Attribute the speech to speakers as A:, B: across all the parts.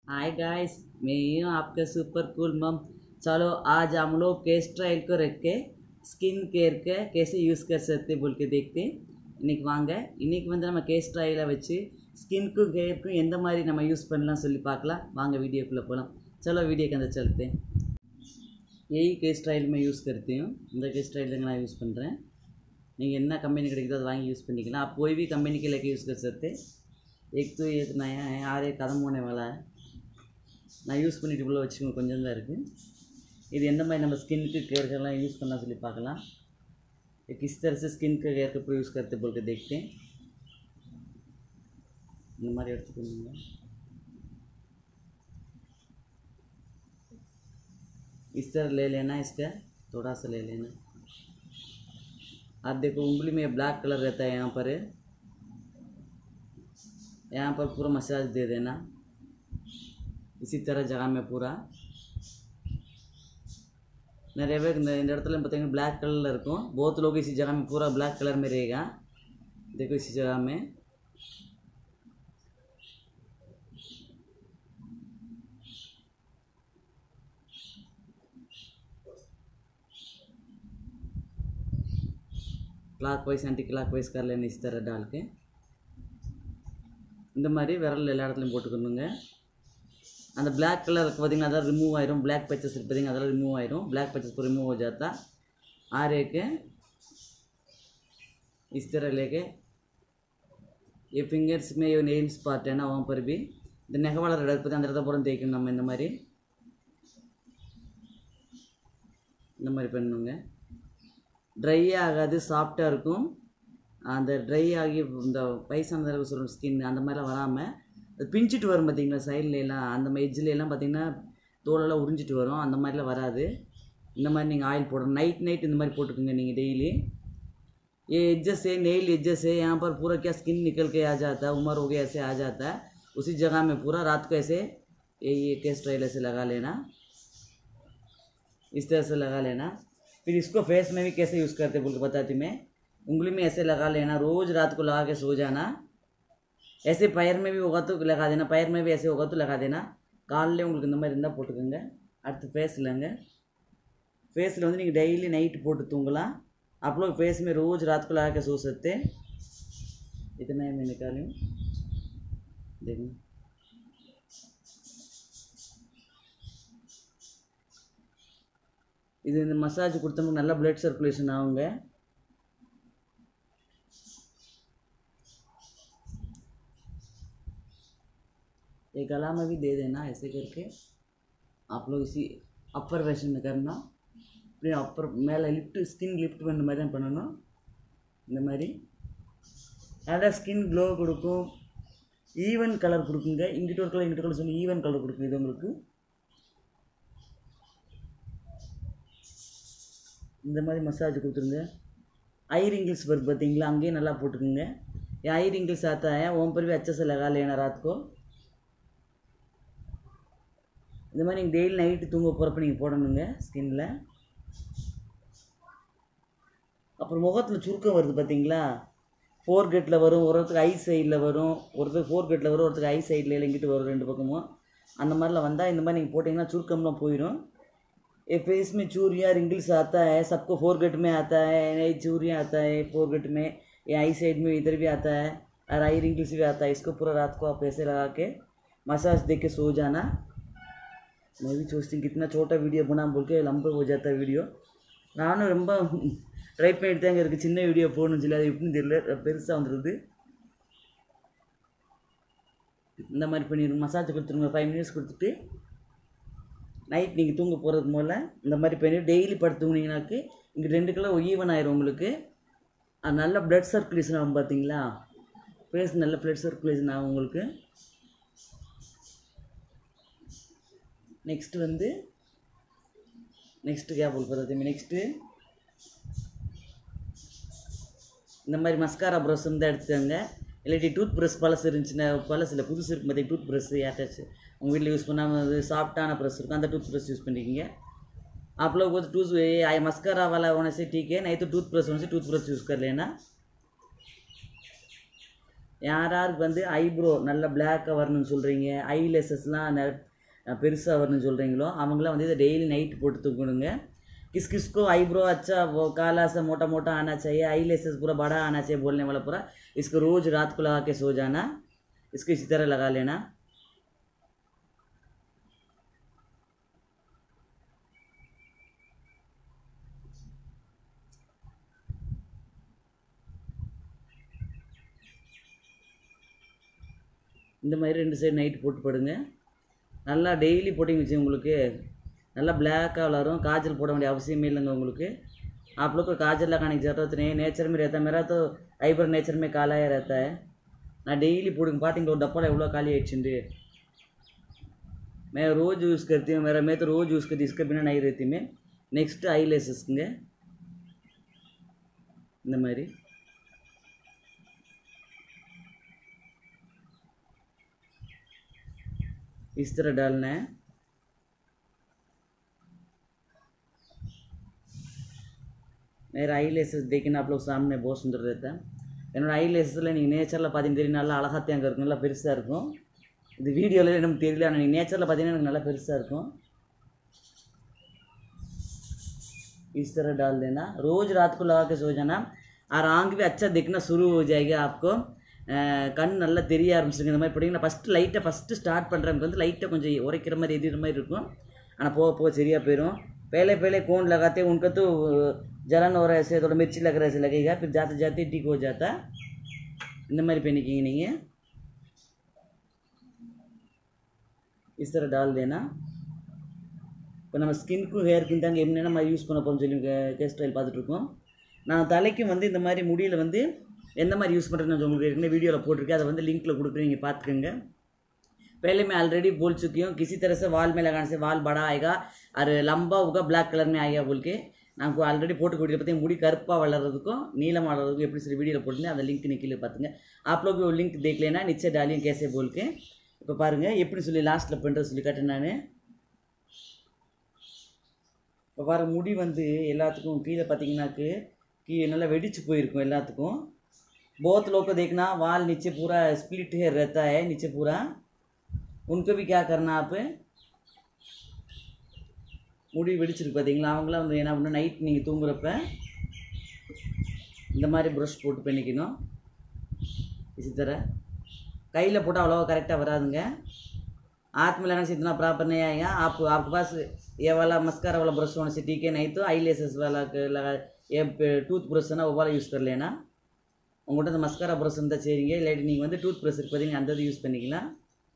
A: hi guys मैं हूँ आपका सुपर कूल मम चलो आज हम लोग के स्टाइल को रख के ஸ்கின் கேருக்கு कैसे யூஸ் कर सकते बोल के देखते हैं இன்னைக்கு வாங்க இன்னைக்கு வந்து நம்ம கேஸ் ஸ்டைலை வச்சு ஸ்கின்க்கும் ஹேருக்கும் எந்த மாதிரி நம்ம யூஸ் பண்ணலாம் சொல்லி பார்க்கலாம் வாங்க வீடியோக்குள்ளே போகலாம் चलो वीडियो के अंदर चलते हैं यही केस स्टाइल में यूज़ करती हूँ இந்த கேஸ் ஸ்டைல் தாங்க நான் யூஸ் பண்ணுறேன் நீங்கள் என்ன कंपनी கிடைக்குதோ அதை வாங்கி யூஸ் பண்ணிக்கலாம் आप कोई भी कंपनी के लेके यूज़ कर सकते एक तो ये नया है और एक खत्म होने वाला है நான் யூஸ் பண்ணிட்டு உள்ள வச்சுக்கோங்க கொஞ்சம் தான் இருக்குது இது எந்த மாதிரி நம்ம ஸ்கின்க்கு கேர்க்கெல்லாம் யூஸ் பண்ணலாம் சொல்லி பார்க்கலாம் ये किस तरह से स्किन के केयर को यूज़ करते बोल के देखते हैं இந்த மாதிரி எடுத்துக்கோங்க इस तरह ले लेना इसका थोड़ा सा ले लेना अब देखो उंगली में ब्लैक कलर रहता है यहाँ पर यहाँ पर पूरा मसाज दे देना इसी तरह जगह में पूरा நிறைய பேர் இந்த இந்த இடத்துல பார்த்தீங்கன்னா ब्लैक कलर இருக்கும் बहुत लोग इसी जगह में पूरा ब्लैक कलर में रहेगा देखो इसी जगह में clockwise anti clockwise कर लेना इस तरह डाल के இந்த மாதிரி விரல் எல்லா இடத்துலையும் போட்டுக்கணுங்க அந்த ब्लैक कलर பார்த்தீங்கன்னா அதெல்லாம் ரிமூவ் ஆயிரும் ब्लैक पैचेस இருக்கு பார்த்தீங்கன்னா அதெல்லாம் ரிமூவ் ஆயிரும் ब्लैक पैचेस को रिमूव हो जाता और एक इस तरह लेके ये फिंगर्स में ये नेल्स पार्ट है ना वहाँ पर भी இந்த நெகவாளர் இடத்து அந்த இடத்த பூரா தேய்க்கணும் நம்ம இந்த மாதிரி இந்த மாதிரி பண்ணணுங்க ட்ரை ஆகாது சாஃப்டாக இருக்கும் அந்த ட்ரை ஆகி இந்த வயசான தடவை சொல்கிற ஸ்கின் அந்த மாதிரிலாம் வராமல் அது பிஞ்சிட்டு வரும் பார்த்தீங்களா சைட்ல எல்லாம் அந்த மாதிரி edge ல எல்லாம் பார்த்தீங்கன்னா தோலெல்லாம் உறிஞ்சிட்டு வரும் அந்த மாதிரிலாம் வராது இந்த மாதிரி நீங்கள் ஆயில் போடணும் நைட் நைட் இந்த மாதிரி போட்டுக்கோங்க நீங்கள் டெய்லி ये एडजस्ट है नेल एडजस्ट है यहाँ पर पूरा क्या स्किन निकल के आ जाता है उम्र हो गया ऐसे आ जाता है उसी जगह में पूरा रात को ऐसे ये ये के स्टाइल ऐसे लगा लेना इस तरह से लगा लेना फिर इसको फेस में भी कैसे यूज़ करते बोल के बताती मैं उंगली में ऐसे लगा लेना रोज़ रात को लगा के सो जाना ऐसे पैर में भी होगा तो लगा देना पैर में भी ऐसे होगा तो लगा देना காலில் உங்களுக்கு இந்த மாதிரி இருந்தால் போட்டுக்கோங்க அடுத்து ஃபேஸ்லங்க ஃபேஸில் வந்து நீங்கள் டெய்லி நைட்டு போட்டு தூங்கலாம் आप लोग फेस में रोज़ रात को लगा के सो सकते हैं इतना ही मैं निकाली हूँ देखना இது இந்த மசாஜ் கொடுத்தோம்னா நல்லா blood சர்க்குலேஷன் ஆகுங்க ये गला में भी दे देना ऐसे करके आप लोग इसी अपर वेशन में करना அப்படியே அப்புறம் மேலே லிஃப்ட் ஸ்கின் லிஃப்ட் பண்ண மாதிரி தான் பண்ணணும் இந்த மாதிரி நல்லா ஸ்கின் க்ளோ கொடுக்கும் ஈவன் கலர் கொடுக்குங்க இங்கிட்ட ஒரு கலர் இங்கிட்ட கலர் சொல்லி ஈவன் கலர் கொடுக்கும் இது உங்களுக்கு இந்த மாதிரி மசாஜ் கொடுத்துருங்க ஐ रिंगल्स வருது பார்த்தீங்களா அங்கேயும் நல்லா போட்டுக்குங்க ये आई रिंगल्स आता है ओम पर भी अच्छे से लगा लेना रात को இந்த மாதிரி நீங்கள் டெய்லி நைட்டு தூங்க போகிறப்ப நீங்கள் போடணுங்க ஸ்கின்னில் அப்புறம் முகத்தில் சுருக்கம் வருது பார்த்தீங்களா ஃபோர் கெட்டில் வரும் ஒரு ஒருத்தருக்கு ஐ சைடில் வரும் ஒருத்தருக்கு ஃபோர் கெட்டில் வரும் ஒருத்தருக்கு ஐ சைடில் இங்கிட்டு வரும் ரெண்டு பக்கமும் அந்த மாதிரிலாம் வந்தால் இந்த மாதிரி நீங்கள் போட்டிங்கன்னா சுருக்கம்லாம் போயிடும் ये फेस में चूरियाँ रिंगल्स आता है सबको फोर गट में आता है नहीं चूरियाँ आता है फोर गट में ये आई साइड में इधर भी आता है और आई रिंगल्स भी आता है इसको पूरा रात को आप ऐसे लगा के मसाज दे के सो जाना मैं भी सोचती हूँ कितना छोटा वीडियो बना बोल के लंबा हो जाता है वीडियो நானும் ரொம்ப ட்ரை பண்ணிட்டு தாங்க இருக்குது சின்ன வீடியோ போகணும்னு சொல்லி அது எப்படின்னு தெரியல பெருசாக வந்துடுது இந்த மாதிரி பண்ணிடுங்க மசாஜ் கொடுத்துருங்க ஃபைவ் மினிட்ஸ் கொடுத்துட்டு நைட் நீங்கள் தூங்க போகிறதுக்கு முதல்ல இந்த மாதிரி பண்ணி டெய்லி படுத்து தூங்குனீங்கனாக்கு இங்கே ரெண்டு கிலோ ஈவன் ஆயிரும் உங்களுக்கு அது நல்ல ப்ளட் சர்க்குலேஷன் ஆகும் பார்த்தீங்களா ஃபேஸ் நல்ல ப்ளட் சர்க்குலேஷன் ஆகும் உங்களுக்கு நெக்ஸ்ட்டு வந்து நெக்ஸ்ட்டு கேப் பார்த்தீங்க நெக்ஸ்ட்டு இந்த மாதிரி மஸ்காரா ப்ரஷ் இருந்தால் எடுத்துக்கோங்க இல்லாட்டி டூத் ப்ரஷ் பழசு இருந்துச்சுன்னா பழசு இல்லை புதுசு இருக்கும் பார்த்தீங்க டூத் ப்ரஷ் யார்ட்டாச்சும் உங்கள் வீட்டில் யூஸ் பண்ணாமல் அது சாஃப்டான ப்ரஷ் இருக்கும் அந்த टूथ ब्रश यूज़ பண்ணிக்கிங்க आप लोग वो टूथ ये मस्कारा वाला होने से ठीक है नहीं तो टूथ ब्रश होने से टूथ ब्रश यूज़ कर लेना யாராருக்கு வந்து ஐப்ரோ நல்ல பிளாக்காக வரணும்னு சொல்கிறீங்க ஐலெசஸ்லாம் ந பெருசாக வரணும்னு சொல்கிறீங்களோ அவங்களாம் வந்து இதை டெய்லி நைட் போட்டு தூக்கணுங்க किस किस को आईब्रो अच्छा वो काला सा मोटा मोटा आना चाहिए आई लेसेस पूरा बड़ा आना चाहिए बोलने वाला पूरा इसको रोज़ रात को लगा के सो जाना इसको इसी तरह लगा लेना இந்த மாதிரி ரெண்டு சைடு நைட்டு போட்டு படுங்க நல்லா டெய்லி போட்டிங்க வச்சு உங்களுக்கு நல்லா ब्लैक வளரும் काजल போட வேண்டிய அவசியமே இல்லைங்க உங்களுக்கு आप लोग को काजल लगाने की ज़रूरत नहीं है नेचर में रहता है मेरा तो आईब्रो नेचर में काला ही रहता है நான் டெய்லி போடுங்க பார்த்தீங்களா ஒரு டப்பாவில் எவ்வளோ காலி ஆயிடுச்சுண்டு मैं रोज़ यूज़ करती हूँ मेरा मैं तो रोज़ यूज़ करती इसके बिना नहीं रहती मैं नेक्स्ट ஐ லேசஸ்க்குங்க இந்த மாதிரி इस तरह डालना है मेरा आई लेसेस देखना आप लोग सामने बहुत सुंदर रहता है என்னோட ஐ லேசஸில் நீங்கள் நேச்சரில் பார்த்தீங்கன்னா தெரியும் நல்லா அழகாக அங்கே இருக்கும் நல்லா பெருசாக இருக்கும் இது வீடியோவில் நமக்கு தெரியல ஆனால் நீங்கள் நேச்சரில் பார்த்தீங்கன்னா எனக்கு நல்லா பெருசாக இருக்கும் इस तरह डाल देना रोज़ रात को लगा के सो जाना और आंख भी अच्छा दिखना शुरू हो जाएगा आपको அஹ் கண் நல்லா தெரிய ஆரம்பிச்சிருங்க இந்த மாதிரி போட்டிங்கன்னா ஃபஸ்ட்டு லைட்டை ஃபஸ்ட்டு ஸ்டார்ட் பண்ணுறவங்க வந்து லைட்டை கொஞ்சம் உரைக்கிற மாதிரி எதிர மாதிரி இருக்கும் ஆனால் போக போக சரியாக போயிடும் पहले पहले कौन लगाते उनका तो जलन हो रहा है ऐसे थोड़ा मिर्ची लग रहा है ऐसे लगेगा फिर जाते जाते ठीक हो जाता இந்த மாதிரி பண்ணிக்கிங்க நீங்கள் इस तरह डाल देना இப்போ நம்ம ஸ்கின்க்கும் ஹேருக்கும் தாங்க என்ன நம்ம யூஸ் பண்ண போகிறோம்னு சொல்லி ஹேர் ஸ்டைல் பார்த்துட்ருக்கோம் நான் தலைக்கும் வந்து இந்த மாதிரி முடியில் வந்து எந்த மாதிரி यूज़ பண்ணுறேன்னு உங்களுக்கு ஏற்கனவே வீடியோவில் போட்டிருக்கேன் அதை வந்து लिंकिல் கொடுக்குறேன் நீங்கள் பார்த்துக்கோங்க पहले मैं ऑलरेडी बोल चुकी हूँ किसी तरह से वाल में लगाने से वाल बड़ा आएगा और लंबा होगा ब्लैक कलर में आएगा बोल के நான் ஆல்ரெடி போட்டு வீடியோ பார்த்தீங்க முடி கருப்பாக வளர்றதுக்கும் நீளம் வளர்றதுக்கும் எப்படி சொல்லி வீடியோவில் போட்டுருந்தேன் அந்த லிங்க் நீ கீழே பார்த்துங்க आप लोग वो लिंक देख लेना नीचे डालिए कैसे बोल के இப்போ பாருங்கள் எப்படி சொல்லி லாஸ்ட்டில் பண்ணுறது சொல்லி காட்டேன் நான் இப்போ பாரு முடி வந்து எல்லாத்துக்கும் கீழே பார்த்தீங்கன்னாக்கு கீழே நல்லா வெடிச்சு போயிருக்கும் எல்லாத்துக்கும் बहुत लोग को देखना वाल नीचे पूरा स्प्लिट हेयर रहता है नीचे पूरा उनको भी क्या करना आप முடி வெடிச்சிருக்கு பார்த்தீங்களா அவங்களாம் வந்து என்ன பண்ணணும் நைட் நீங்கள் தூங்குறப்ப இந்த மாதிரி ப்ரஷ் போட்டு பண்ணிக்கணும் इसी तरह கையில் போட்டால் அவ்வளோவா करेक्टाக வராதுங்க हाथ में लगाने से इतना प्रॉपर नहीं आएगा आप आपके पास ये वाला मस्कारा वाला ब्रश होने से ठीक है नहीं तो आई लेसेस वाला के लगा ये टूथ ब्रश है ना वो वाला यूज़ कर लेना உங்கள்கிட்ட அந்த மஸ்காரா ப்ரஷ் இருந்தால் சரிங்க இல்லாட்டி நீங்கள் வந்து டூத் ப்ரஷ் இருக்கு பார்த்தீங்கன்னா அந்த இது யூஸ் பண்ணிக்கலாம்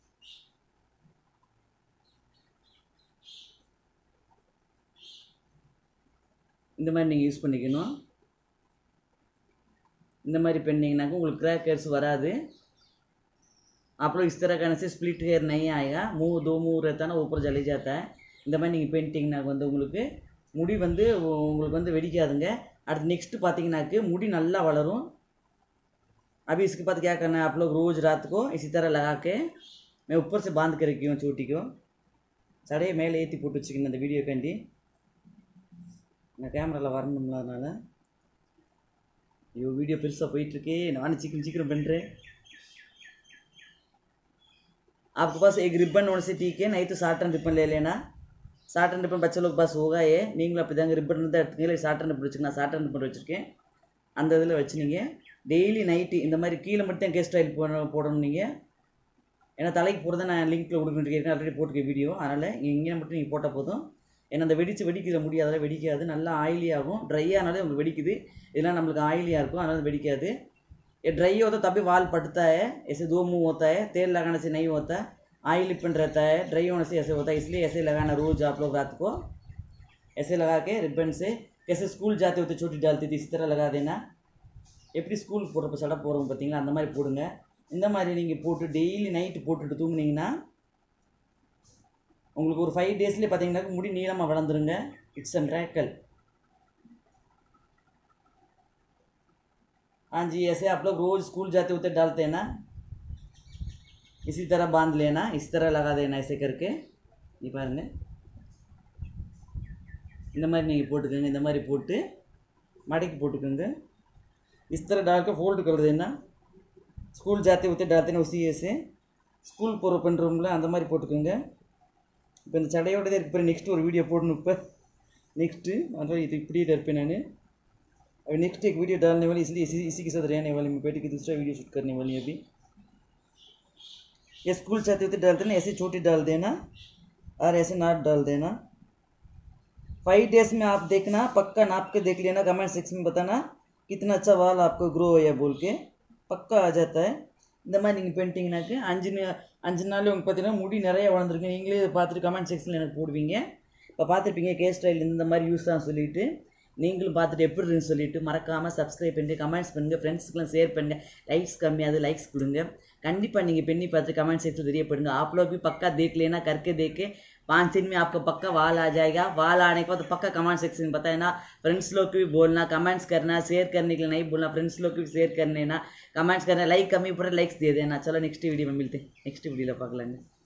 A: இந்த மாதிரி நீங்கள் யூஸ் பண்ணிக்கணும் இந்த மாதிரி பண்ணிங்கனாக்கா உங்களுக்கு क्रैक हेयर्स வராது आप लोग इस तरह करने से स्प्लिट हेयर नहीं आएगा मुंह दो मुंह रहता है ना ऊपर जले जाता है இந்த மாதிரி நீங்கள் பெயிண்டிங்னா வந்து உங்களுக்கு முடி வந்து உ- உங்களுக்கு வந்து வெடிக்காதுங்க அடுத்து நெக்ஸ்ட்டு பார்த்தீங்கன்னாக்கு முடி நல்லா வளரும் अभी इसके बाद क्या करना है आप लोग रोज़ रात को इसी तरह लगा के मैं ऊपर से बांध के रखी हूँ चोटी को சடையை மேலே ஏற்றி போட்டு வச்சுக்கணும் இந்த வீடியோக்காண்டி நான் கேமராவில் வரணும்ல அதனால் ஐயோ வீடியோ பெருசாக போயிட்டுருக்கே நானும் சீக்கிரம் சீக்கிரம் பண்ணுறேன் आपके पास एक रिबन होने से ठीक है नहीं तो साटन रिबन ले लेना साटन रिबन बच्चे लोग पास होगा ये நீங்களும் அப்படி தாங்க ரிப்பன் இருந்தால் எடுத்துக்கல சாட்டன் ரிப்பன் வச்சுக்கணும் சாட்டன் ரிப்பன் வச்சுருக்கேன் அந்த இதில் வச்சு நீங்கள் டெய்லி நைட்டு இந்த மாதிரி கீழே மட்டும் கேஸ் ஸ்டைல் போட போடணும் நீங்கள் ஏன்னா தலைக்கு போடுறத நான் லிங்க்கில் கொடுக்குறேன் ஆல்ரெடி போட்டிருக்கேன் வீடியோ அதனால் இங்கே மட்டும் நீங்கள் போட்டால் போதும் ஏன்னா அந்த வெடித்து வெடிக்கிற முடி அதெல்லாம் வெடிக்காது நல்லா ஆயிலி ஆகும் ட்ரை ஆனாலே உங்களுக்கு வெடிக்குது இதெல்லாம் நம்மளுக்கு ஆயிலியாக இருக்கும் அதனால் வெடிக்காது ये ड्राई होता है तभी बाल पड़ता है ऐसे दो मुंह होता है तेल लगाने से नहीं होता ऑयलीपन रहता है ड्राई होने से ऐसे होता है इसलिए ऐसे लगाना रोज़ आप लोग रात को ऐसे लगा के रिबन से कैसे स्कूल जाते होते छोटी डालती थी इसी तरह लगा देना எப்படி ஸ்கூல் போடுறப்ப சடை போடுறோம் பார்த்தீங்களா அந்த மாதிரி போடுங்க இந்த மாதிரி நீங்கள் போட்டு டெய்லி நைட்டு போட்டுட்டு தூங்குனீங்கன்னா உங்களுக்கு ஒரு ஃபைவ் டேஸ்லேயே பார்த்தீங்கன்னா முடி நீளமாக வளர்ந்துருங்க இட்ஸ் அண்ட் ரேக்கல் हाँ जी ऐसे आप लोग रोज़ स्कूल जाते होते डालते हैं ना इसी तरह बांध लेना इस तरह लगा देना ऐसे करके ये பாருங்க இந்த மாதிரி நீங்கள் போட்டுக்கோங்க இந்த மாதிரி போட்டு மடக்கி போட்டுக்கோங்க इस तरह डाल के फोल्ड कर देना ஸ்கூல் ஜாத்தி ஊற்றி டாத்தின உசி ஏசு ஸ்கூல் போகிற பண்ணுறோம்ல அந்த மாதிரி போட்டுக்கோங்க இப்போ இந்த சடையோடதே இருக்கு பாரு நெக்ஸ்ட் ஒரு வீடியோ போடணும் இப்போ नेक्स्ट मतलब ये तो इपड़ी डर पे मैंने अभी नेक्स्ट एक वीडियो डालने वाली इसलिए इसी इसी के साथ रहने वाली मैं बेटी की दूसरा वीडियो शूट करने वाली है अभी ये स्कूल चाहते होते डालते ना ऐसे छोटी डाल देना और ऐसे नाप डाल देना फाइव डेज में आप देखना पक्का नाप के देख लेना कमेंट सेक्शन में बताना कितना अच्छा वाल आपको ग्रो है बोल के पक्का आ जाता है இந்த மாதிரி நீங்கள் பெயிண்டிங்னாக்கு அஞ்சு நா- அஞ்சு நாள் உங்களுக்கு பார்த்தீங்கன்னா முடி நிறைய வளர்ந்துருக்கு நீங்களே இதை பார்த்துட்டு கமெண்ட் செக்ஷனில் எனக்கு போடுவீங்க இப்போ பார்த்துருப்பீங்க கே ஸ்டைல் இந்த மாதிரி யூஸ் தான் சொல்லிட்டு நீங்களும் பார்த்துட்டு எப்படி இருக்குன்னு சொல்லிட்டு மறக்காமல் சப்ஸ்கிரைப் பண்ணிட்டு கமெண்ட்ஸ் பண்ணுங்கள் ஃப்ரெண்ட்ஸ்க்குலாம் ஷேர் பண்ணுங்கள் லைக்ஸ் கம்மியாது லைக்ஸ் கொடுங்க கண்டிப்பாக நீங்கள் பெண்ணி பார்த்து कमेंट सेक्शन में தெரியப்படுங்க आप लोग भी पक्का देख लेना करके देखे पाँच दिन में आपको पक्का वाल आ जाएगा वाल आने के बाद पक्का कमेंट सेक्शन में बताना फ्रेंड्स लोग को भी बोलना कमेंट्स करना शेयर करने के लिए नहीं बोलना फ्रेंड्स लोग को भी शेयर करने ना कमेंट्स करना लाइक कमी पड़े लाइक्स दे देना चलो नेक्स्ट वीडियो में मिलते हैं नेक्स्ट वीडियो பார்க்கலாங்க